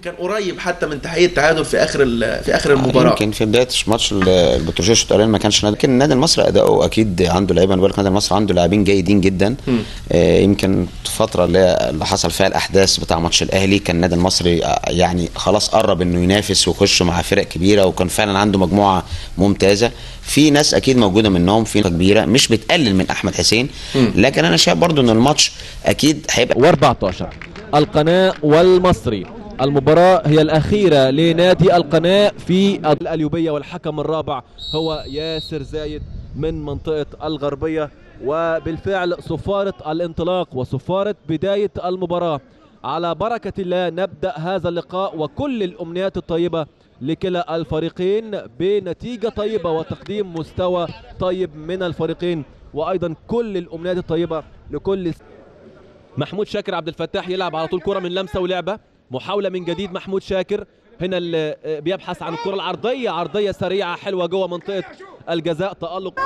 كان قريب حتى من تحقيق التعادل في اخر ال- في اخر المباراه يمكن في بدايه ماتش ال- البتروجيه الشوط الاولاني ما كانش نادي لكن النادي المصري اداؤه اكيد عنده لعيبه انا بقول لك النادي المصري عنده لاعبين جيدين جدا آه، يمكن الفتره اللي اللي حصل فيها الاحداث بتاع ماتش الاهلي كان النادي المصري آه، يعني خلاص قرب انه ينافس ويخش مع فرق كبيره وكان فعلا عنده مجموعه ممتازه في ناس اكيد موجوده منهم في كبيره مش بتقلل من احمد حسين لكن انا شايف برضو ان الماتش اكيد هيبقى و14 القناة والمصري المباراة هي الأخيرة لنادي القناة في الأليوبية والحكم الرابع هو ياسر زايد من منطقة الغربية وبالفعل صفارة الانطلاق وصفارة بداية المباراة على بركة الله نبدأ هذا اللقاء وكل الأمنيات الطيبة لكلا الفريقين بنتيجة طيبة وتقديم مستوى طيب من الفريقين وأيضا كل الأمنيات الطيبة لكل محمود شاكر عبد الفتاح يلعب على طول كرة من لمسة ولعبة محاولة من جديد محمود شاكر هنا اللي بيبحث عن الكرة العرضية عرضية سريعة حلوة جوه منطقة الجزاء تألق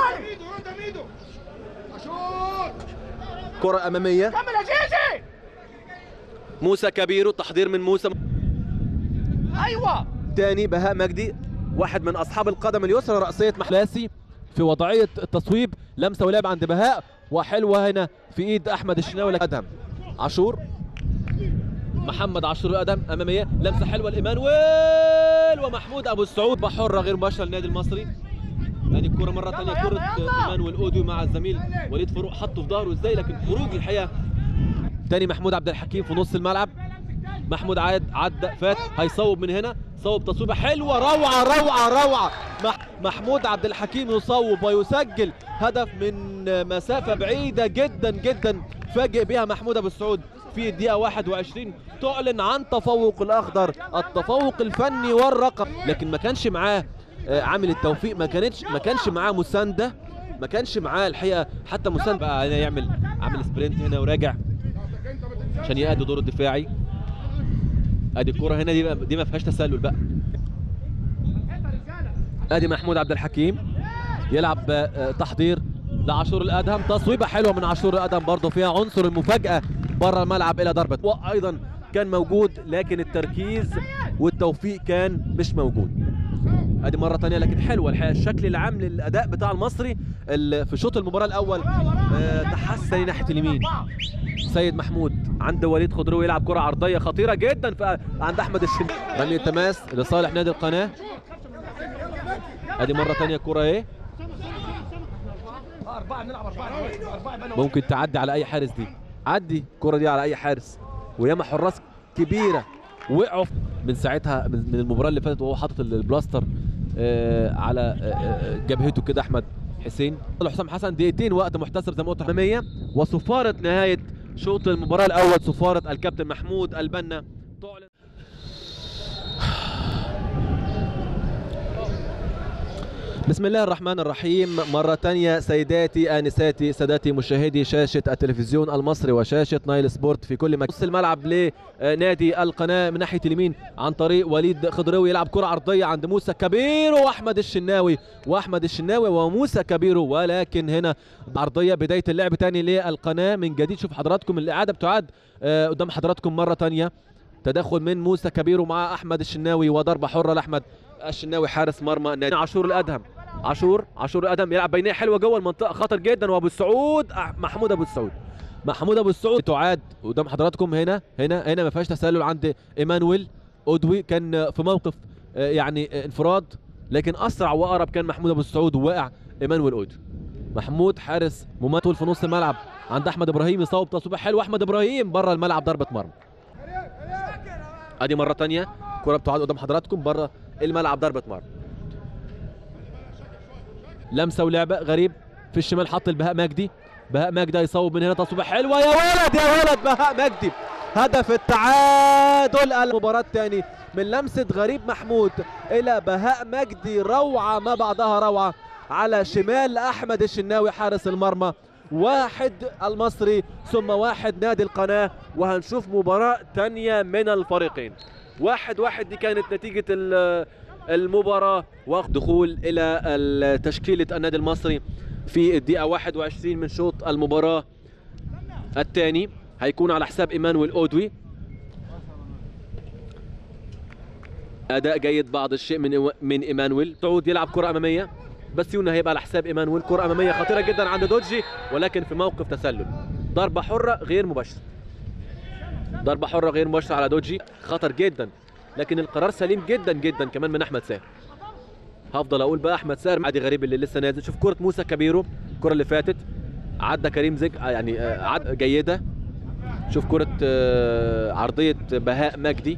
كرة أمامية كمل يا جيجي موسى كبيرو تحضير من موسى ايوه تاني بهاء مجدي واحد من أصحاب القدم اليسرى رأسية محلاسي في وضعية التصويب لمسة ولعب عند بهاء وحلوة هنا في إيد أحمد الشناوي أدهم عاشور محمد عاشور ادم اماميه لمسه حلوه لايمانويل ومحمود ابو السعود بحره غير مباشره للنادي المصري ادي الكره مره ثانيه كره ايمانويل اوديو مع الزميل وليد فاروق حطه في ظهره ازاي لكن خروج الحقيقه تاني محمود عبد الحكيم في نص الملعب محمود عاد عدى فات هيصوب من هنا صوب تصويبه حلوه روعه روعه روعه مح محمود عبد الحكيم يصوب ويسجل هدف من مسافه بعيده جدا جدا فاجئ بها محمود ابو السعود في الدقيقه 21 تعلن عن تفوق الاخضر التفوق الفني والرقم لكن ما كانش معاه آه، عامل التوفيق ما كانتش ما كانش معاه مسانده ما كانش معاه الحقيقه حتى مساند بقى هنا يعمل عامل سبرنت هنا وراجع عشان يأدي دور الدفاعي ادي الكرة هنا دي دي ما فيهاش تسلل بقى ادي محمود عبد الحكيم يلعب آه، تحضير لعاشور الادهم تصويبه حلوه من عاشور الادهم برضه فيها عنصر المفاجاه بره الملعب الى ضربه وايضا كان موجود لكن التركيز والتوفيق كان مش موجود ادي مره تانية لكن حلوه الحقيقه الشكل العام للاداء بتاع المصري ال- في شوط المباراه الاول آه، تحسن ناحيه اليمين سيد محمود عند وليد خضروي يلعب كره عرضيه خطيره جدا في عند احمد الشن رمي التماس لصالح نادي القناه ادي مره تانية كره اهي ممكن تعدي على اي حارس دي عدي الكره دي على اي حارس وياما حراس كبيره وقعوا من ساعتها من من المباراه اللي فاتت وهو حاطط البلاستر آه، على آه، آه، جبهته كده احمد حسين حسام حسن دقيقتين وقت محتسب زي ما قلت اماميه وصفاره نهايه شوط المباراه الاول صفاره الكابتن محمود البنا تعلن بسم الله الرحمن الرحيم مرة تانية سيداتي آنساتي سادتي مشاهدي شاشة التلفزيون المصري وشاشة نايل سبورت في كل مكان نص الملعب لنادي القناة من ناحية اليمين عن طريق وليد خضروي يلعب كرة عرضية عند موسى كبير وأحمد الشناوي وأحمد الشناوي وموسى كبير ولكن هنا عرضية بداية اللعب تاني للقناة من جديد شوف حضراتكم الإعادة بتعاد آه، قدام حضراتكم مرة تانية تدخل من موسى كبير مع احمد الشناوي وضربه حره لاحمد الشناوي حارس مرمى النادي عاشور الادهم عاشور عاشور الادهم يلعب بينيه حلوه جوه المنطقه خطر جدا وابو السعود أح- محمود ابو السعود محمود ابو السعود تعاد قدام حضراتكم هنا هنا هنا ما فيهاش تسلل عند ايمانويل اودوي كان في موقف آه، يعني آه، انفراد لكن اسرع واقرب كان محمود ابو السعود ووقع ايمانويل اودوي محمود حارس مماثل في نص الملعب عند احمد ابراهيم يصوب تصويبه حلو احمد ابراهيم بره الملعب ضربه مرمى ادي مره تانية كره بتعاد قدام حضراتكم بره الملعب ضربه مرمى لمسه ولعبه غريب في الشمال حط البهاء مجدي بهاء مجدي يصوب من هنا تصويبه حلوه يا ولد يا ولد بهاء مجدي هدف التعادل المباراة الثاني من لمسة غريب محمود إلى بهاء مجدي روعة ما بعدها روعة على شمال أحمد الشناوي حارس المرمى واحد المصري ثم واحد نادي القناة وهنشوف مباراة تانية من الفريقين واحد واحد دي كانت نتيجة ال- المباراة ودخول إلى تشكيلة النادي المصري في الدقيقة 21 من شوط المباراة الثاني هيكون على حساب ايمانويل اودوي اداء جيد بعض الشيء من من ايمانويل سعود يلعب كره اماميه بس يونا هيبقى على حساب ايمانويل كره اماميه خطيره جدا عند دوجي ولكن في موقف تسلل ضربه حره غير مباشره ضربه حره غير مباشره على دوجي خطر جدا لكن القرار سليم جدا جدا كمان من احمد ساهر هفضل اقول بقى احمد ساهر عادي غريب اللي لسه نازل شوف كره موسى كبيرو الكره اللي فاتت عدى كريم زك آه يعني آه، عد جيده شوف كره آه، عرضيه بهاء مجدي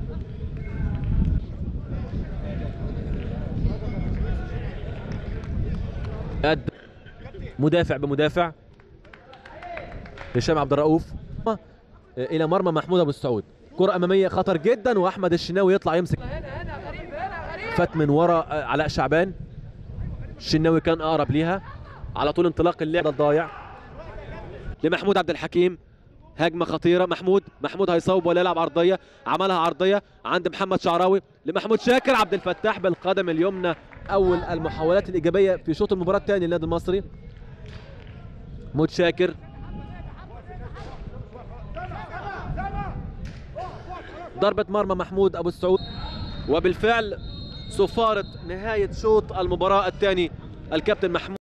قد مدافع بمدافع هشام عبد الرؤوف آه، الى مرمى محمود ابو السعود كره اماميه خطر جدا واحمد الشناوي يطلع يمسك فات من ورا آه، علاء شعبان الشناوي كان اقرب ليها على طول انطلاق اللعب الضايع لمحمود عبد الحكيم هجمه خطيره محمود محمود هيصوب ولا يلعب عرضيه عملها عرضيه عند محمد شعراوي لمحمود شاكر عبد الفتاح بالقدم اليمنى اول المحاولات الايجابيه في شوط المباراه الثاني للنادي المصري محمود شاكر ضربة مرمى محمود أبو السعود وبالفعل صفارة نهاية شوط المباراة الثاني الكابتن محمود